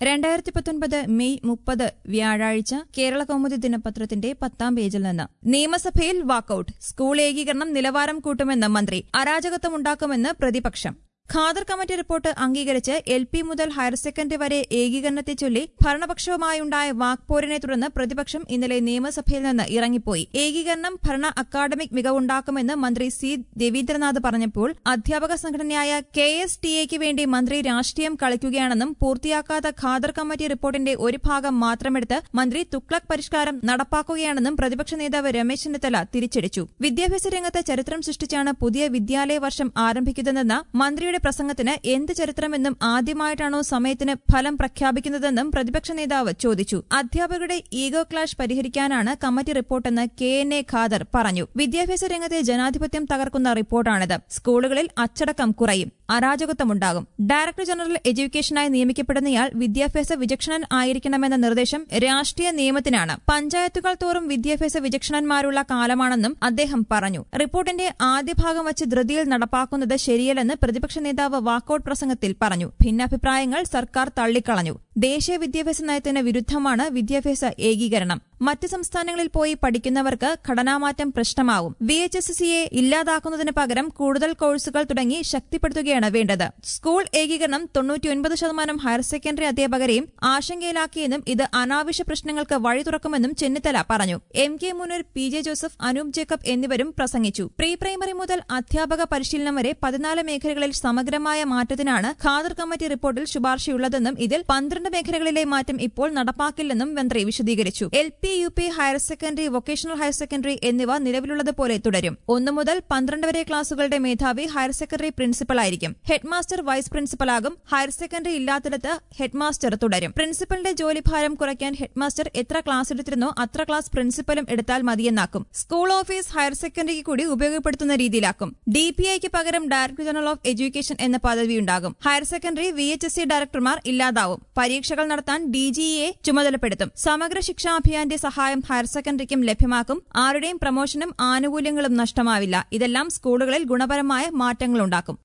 രണ്ടായിരത്തി പത്തൊൻപത് മെയ് മുപ്പത് വ്യാഴാഴ്ച കേരള കൗമുദി ദിനപത്രത്തിന്റെ പത്താം പേജിൽ നിന്ന് നിയമസഭയിൽ വാക്കൌട്ട് സ്കൂൾ ഏകീകരണം നിലവാരം കൂട്ടുമെന്ന് മന്ത്രി അരാജകത്വമുണ്ടാക്കുമെന്ന് പ്രതിപക്ഷം ഖാദർ കമ്മിറ്റി റിപ്പോർട്ട് അംഗീകരിച്ച് എൽ പി മുതൽ ഹയർ സെക്കൻഡറി വരെ ഏകീകരണത്തെ ചൊല്ലി ഭരണപക്ഷവുമായുണ്ടായ വാക്പോരിനെ തുടർന്ന് പ്രതിപക്ഷം ഇന്നലെ നിയമസഭയിൽ നിന്ന് ഇറങ്ങിപ്പോയി ഏകീകരണം ഭരണ അക്കാദമിക് മികവുണ്ടാക്കുമെന്ന് മന്ത്രി സി രവീന്ദ്രനാഥ് പറഞ്ഞപ്പോൾ അധ്യാപക സംഘടനയായ കെ എസ് ടി എക്ക് വേണ്ടി മന്ത്രി രാഷ്ട്രീയം കളിക്കുകയാണെന്നും പൂർത്തിയാക്കാത്ത ഖാദർ കമ്മിറ്റി റിപ്പോർട്ടിന്റെ ഒരു ഭാഗം മാത്രമെടുത്ത് മന്ത്രി തുക്ലക് പരിഷ്കാരം നടപ്പാക്കുകയാണെന്നും പ്രതിപക്ഷ നേതാവ് രമേശ് ചെന്നിത്തല തിരിച്ചടിച്ചു വിദ്യാഭ്യാസ രംഗത്ത് ചരിത്രം സൃഷ്ടിച്ചാണ് പുതിയ വിദ്യാലയ വർഷം ആരംഭിക്കുന്നതെന്ന മന്ത്രിയുടെ പ്രസംഗത്തിന് എന്ത് ചരിത്രമെന്നും ആദ്യമായിട്ടാണോ സമയത്തിന് ഫലം പ്രഖ്യാപിക്കുന്നതെന്നും പ്രതിപക്ഷ നേതാവ് ചോദിച്ചു അധ്യാപകരുടെ ഈഗോ ക്ലാഷ് പരിഹരിക്കാനാണ് കമ്മിറ്റി റിപ്പോർട്ടെന്ന് കെ എൻ എ ഖാദർ പറഞ്ഞു വിദ്യാഭ്യാസ രംഗത്തെ ജനാധിപത്യം തകർക്കുന്ന റിപ്പോർട്ടാണിത് സ്കൂളുകളിൽ അച്ചടക്കം കുറയും അരാജകത്വമുണ്ടാകും ഡയറക്ടർ ജനറൽ എഡ്യൂക്കേഷനായി നിയമിക്കപ്പെടുന്നയാൾ വിദ്യാഭ്യാസ വിചക്ഷണൻ ആയിരിക്കണമെന്ന നിർദ്ദേശം രാഷ്ട്രീയ നിയമത്തിനാണ് പഞ്ചായത്തുകൾ തോറും വിദ്യാഭ്യാസ വിചക്ഷണന്മാരുള്ള കാലമാണെന്നും അദ്ദേഹം പറഞ്ഞു റിപ്പോർട്ടിന്റെ ആദ്യ ഭാഗം വച്ച് ധൃതിയിൽ നടപ്പാക്കുന്നത് ശരിയല്ലെന്ന് പ്രതിപക്ഷ നേതാവ് വാക്കൌട്ട് പ്രസംഗത്തിൽ പറഞ്ഞു ഭിന്നാഭിപ്രായങ്ങൾ സർക്കാർ തള്ളിക്കളഞ്ഞു ദേശീയ വിദ്യാഭ്യാസ നയത്തിന് വിരുദ്ധമാണ് വിദ്യാഭ്യാസ ഏകീകരണം മറ്റ് സംസ്ഥാനങ്ങളിൽ പോയി പഠിക്കുന്നവർക്ക് ഘടനാമാറ്റം പ്രശ്നമാവും വി എച്ച് എസ് സിയെ ഇല്ലാതാക്കുന്നതിന് പകരം കൂടുതൽ കോഴ്സുകൾ തുടങ്ങി ശക്തിപ്പെടുത്തുകയാണ് വേണ്ടത് സ്കൂൾ ഏകീകരണം തൊണ്ണൂറ്റിയൊൻപത് ശതമാനം ഹയർ സെക്കൻഡറി അധ്യാപകരെയും ആശങ്കയിലാക്കിയെന്നും ഇത് അനാവശ്യ പ്രശ്നങ്ങൾക്ക് വഴി തുറക്കുമെന്നും ചെന്നിത്തല പറഞ്ഞു M K Muneer P J Joseph Anoop Jacob എന്നിവരും പ്രസംഗിച്ചു പ്രീ പ്രൈമറി മുതൽ അധ്യാപക പരിശീലനം വരെ പതിനാല് മേഖലകളിൽ സമഗ്രമായ മാറ്റത്തിനാണ് ഖാദർ കമ്മിറ്റി റിപ്പോർട്ടിൽ ശുപാർശയുള്ളതെന്നും ഇതിൽ പന്ത്രണ്ട് മേഖലകളിലെ മാറ്റം ഇപ്പോൾ നടപ്പാക്കില്ലെന്നും മന്ത്രി വിശദീകരിച്ചു L P U P higher secondary vocational higher secondary എന്നിവ നിലവിലുള്ളതുപോലെ തുടരും ഒന്നു മുതൽ പന്ത്രണ്ട് വരെ ക്ലാസുകളുടെ മേധാവി ഹയർ സെക്കൻഡറി പ്രിൻസിപ്പലായിരിക്കും ഹെഡ്മാസ്റ്റർ വൈസ് പ്രിൻസിപ്പലാകും ഹയർ സെക്കൻഡറി ഇല്ലാത്തിടത്ത് ഹെഡ്മാസ്റ്റർ തുടരും പ്രിൻസിപ്പലിന്റെ ജോലിഭാരം കുറയ്ക്കാൻ ഹെഡ്മാസ്റ്റർ എത്ര ക്ലാസ് എടുത്തിരുന്നോ അത്ര ക്ലാസ് പ്രിൻസിപ്പലും എടുത്താൽ മതിയെന്നാക്കും സ്കൂൾ ഓഫീസ് ഹയർ സെക്കൻഡറിക്ക് കൂടി ഉപയോഗപ്പെടുത്തുന്ന രീതിയിലാക്കും ഡി പി ഐക്ക് പകരം ഡയറക്ടർ ജനറൽ ഓഫ് എഡ്യൂക്കേഷൻ എന്ന പദവിയുണ്ടാകും higher secondary V H S C ഡയറക്ടർമാർ ഇല്ലാതാവും പരീക്ഷകൾ നടത്താൻ ഡി ജിയെ ചുമതലപ്പെടുത്തും സമഗ്ര ശിക്ഷാ അഭിയാന്റെ സഹായം ഹയർ സെക്കൻഡറിക്കും ലഭ്യമാക്കും ആരുടെയും പ്രമോഷനും ആനുകൂല്യങ്ങളും നഷ്ടമാവില്ല ഇതെല്ലാം സ്കൂളുകളിൽ ഗുണപരമായ മാറ്റങ്ങളുണ്ടാക്കും